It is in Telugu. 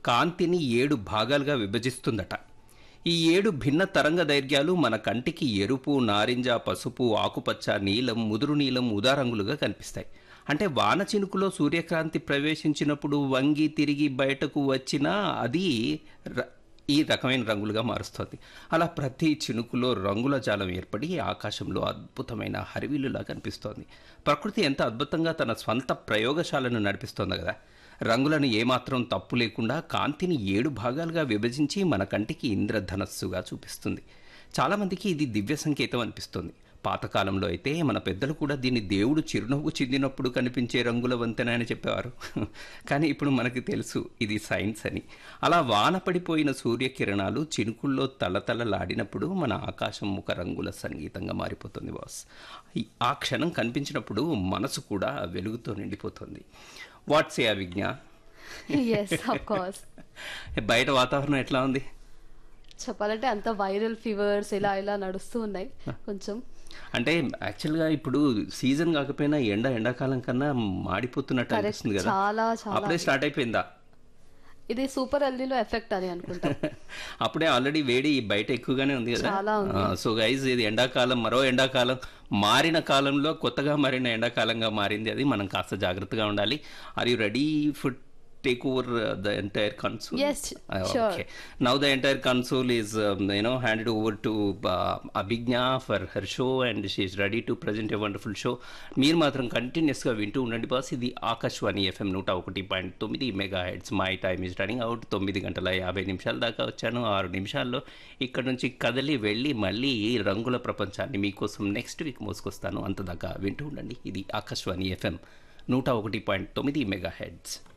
కాంతిని ఏడు భాగాలుగా విభజిస్తుందట ఈ ఏడు భిన్న తరంగ దైర్ఘ్యాలు మన కంటికి ఎరుపు నారింజ పసుపు ఆకుపచ్చ నీలం ముదురు నీలం ఉదా రంగులుగా కనిపిస్తాయి అంటే వాన చినుకులో సూర్యకాంతి ప్రవేశించినప్పుడు వంగి తిరిగి బయటకు వచ్చినా అది ర- ఈ రకమైన రంగులుగా మారుస్తుంది అలా ప్రతి చినుకులో రంగుల జాలం ఏర్పడి ఆకాశంలో అద్భుతమైన హరివిల్లులా కనిపిస్తోంది ప్రకృతి ఎంత అద్భుతంగా తన స్వంత ప్రయోగశాలను నడిపిస్తోంది కదా రంగులను ఏమాత్రం తప్పు లేకుండా కాంతిని ఏడు భాగాలుగా విభజించి మన కంటికి ఇంద్రధనస్సుగా చూపిస్తుంది చాలామందికి ఇది దివ్య సంకేతం అనిపిస్తుంది పాతకాలంలో అయితే మన పెద్దలు కూడా దీన్ని దేవుడు చిరునవ్వు చెందినప్పుడు కనిపించే రంగుల వంతెన అని చెప్పేవారు కానీ ఇప్పుడు మనకు తెలుసు ఇది సైన్స్ అని అలా వాన పడిపోయిన సూర్యకిరణాలు చినుకుల్లో తలతలలాడినప్పుడు మన ఆకాశం ముఖ రంగుల సంగీతంగా మారిపోతుంది బాస్ ఈ- ఆ క్షణం కనిపించినప్పుడు మనసు కూడా వెలుగుతో నిండిపోతుంది వాట్స్ ఏ అవిజ్ఞ ఎస్ ఆఫ్ కోర్స్ బయట వాతావరణం ఎట్లా ఉంది చెప్పాలంటే అంత వైరల్ ఫీవర్స్ ఇలా ఇలా నడుస్తూ ఉన్నాయి కొంచెం అంటే యాక్చువల్గా ఇప్పుడు సీజన్ కాకపోయినా ఎండ ఎండాకాలం కన్నా మాడిపోతున్నట్టు Correct. అనిపిస్తుంది కదా చాలా, చాలా. అప్పుడే స్టార్ట్ అయిపోయిందా ఇది సూపర్ ఎల్నీలో ఎఫెక్ట్ అని అనుకుంటా అప్పుడే ఆల్రెడీ వేడి బయట ఎక్కువగానే ఉంది కదా చాలా ఉంది. సో గైజ్ ఇది ఎండాకాలం మరో ఎండాకాలం మారిన కాలంలో కొత్తగా మారిన ఎండాకాలంగా మారింది అది మనం కాస్త జాగ్రత్తగా ఉండాలి are you ready food take over the entire console Yes, sure. okay now the entire console is um, you know handed over to uh, Abhigna for her show and she is ready to present a wonderful show మీరు మాత్రం కంటిన్యూస్గా వింటూ ఉండండి బాస్ ఇది ఆకాశవాణి ఎఫ్ఎం నూట ఒకటి పాయింట్ తొమ్మిది megahertz my time is running out తొమ్మిది గంటల యాభై నిమిషాల దాకా వచ్చాను ఆరు నిమిషాల్లో ఇక్కడ నుంచి కదలి వెళ్ళి మళ్ళీ ఈ రంగుల ప్రపంచాన్ని మీకోసం నెక్స్ట్ వీక్ మోసుకొస్తాను అంతదాకా వింటూ ఉండండి ఇది ఆకాశవాణి ఎఫ్ఎం నూట ఒకటి పాయింట్ తొమ్మిది మెగా హెడ్స్